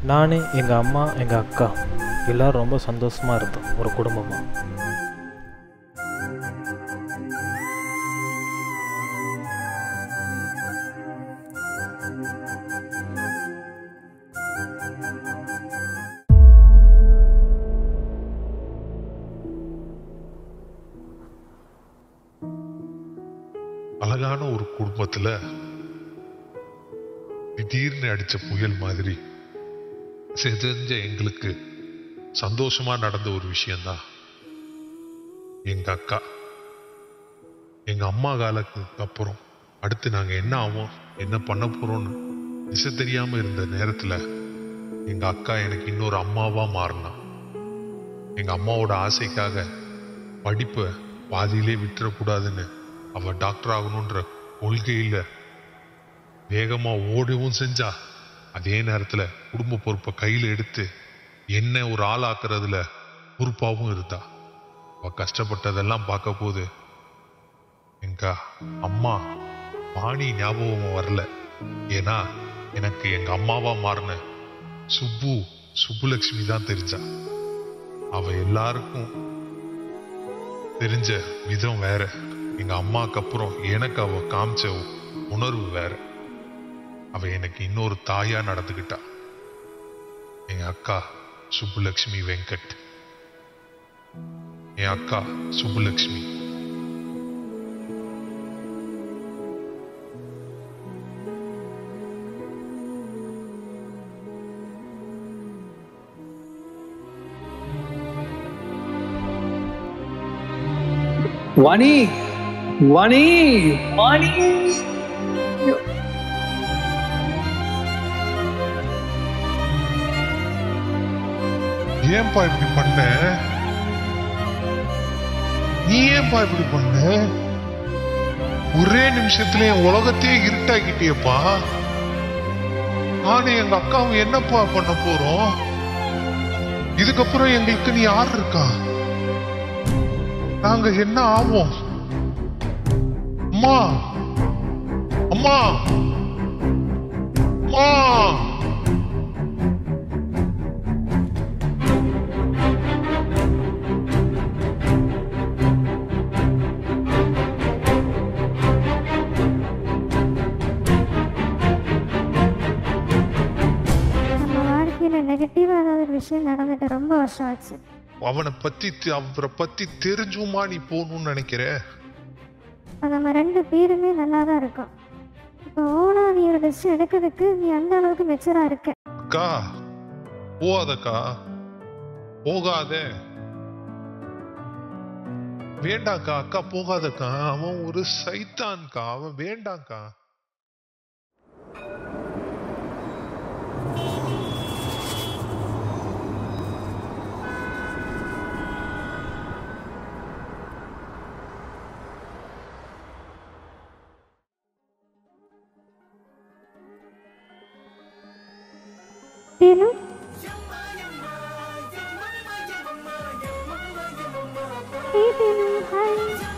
நான் எங்கள் அம்மா எங்கள் அக்கா எல்லோரும் ரொம்ப சந்தோஷமாக இருந்தோம் ஒரு குடும்பமாக அழகான ஒரு குடும்பத்துல திடீர்னு அடிச்ச புயல் மாதிரி செதஞ்ச எங்களுக்கு சந்தோஷமா நடந்த ஒரு விஷயம்தான் எங்க அக்கா எங்க அம்மா காலத்துக்கு அப்புறம் அடுத்து நாங்க என்ன ஆவோம் என்ன பண்ண போறோம்னு திசை தெரியாம இருந்த நேரத்துல எங்க அக்கா எனக்கு இன்னொரு அம்மாவா மாறினா எங்க அம்மாவோட ஆசைக்காக படிப்பை பாதியிலே விட்டுறக்கூடாதுன்னு அவ டாக்டர் ஆகணுன்ற கொள்கையில வேகமா ஓடவும் செஞ்சா அதே நேரத்துல குடும்ப பொறுப்பை கையில எடுத்து என்ன ஒரு ஆள் ஆக்குறதுல பொறுப்பாவும் இருந்தா அவ கஷ்டப்பட்டதெல்லாம் பார்க்க போது எங்க அம்மா பாணி ஞாபகம் வரல ஏன்னா எனக்கு எங்க அம்மாவா மாறின சுப்பு சுப்புலட்சுமி தான் தெரிஞ்சா அவ எல்லாருக்கும் தெரிஞ்ச விதம் வேற எங்க அம்மாக்கு அப்புறம் எனக்கு அவ காமிச்ச உணர்வு வேற அவ எனக்கு இன்னொரு தாயா நடந்துகிட்டா என் அக்கா சுப்புலட்சுமி வெங்கட் என் அக்கா சுப்புலட்சுமி வாணி வாணி வாணி ஏன்பா இப்படி பண்ண நீ ஏன்பா இப்படி பண்ண ஒரே நிமிஷத்துல என் உலகத்தையே இருட்டாக்கிட்டியப்பா நானும் எங்க அக்காவும் என்னப்பா பண்ண போறோம் இதுக்கப்புறம் எங்களுக்கு நீ யார் இருக்கா நாங்க என்ன ஆவோம் அம்மா அம்மா அம்மா நம்ம வாழ்க்கையில் நெகட்டிவாக ஏதாவது ஒரு விஷயம் நடந்துட்டு ரொம்ப வருஷம் ஆச்சு அவனை பத்தி தெ- அவரை பத்தி தெரிஞ்சுமா நீ போகணும்னு நினைக்கிற இப்போ நம்ம ரெண்டு பேருமே நல்லா தான் இருக்கோம் இப்போ ஓனா நீ ஒரு டெசிஷன் எடுக்கிறதுக்கு நீ அந்த அளவுக்கு மெச்சூராக இருக்க அக்கா போகாதக்கா போகாத வேண்டாக்கா அக்கா போகாதக்கா அவன் ஒரு சைத்தான்க்கா அவன் வேண்டாக்கா தேனு Hey, தேனு ஹாய்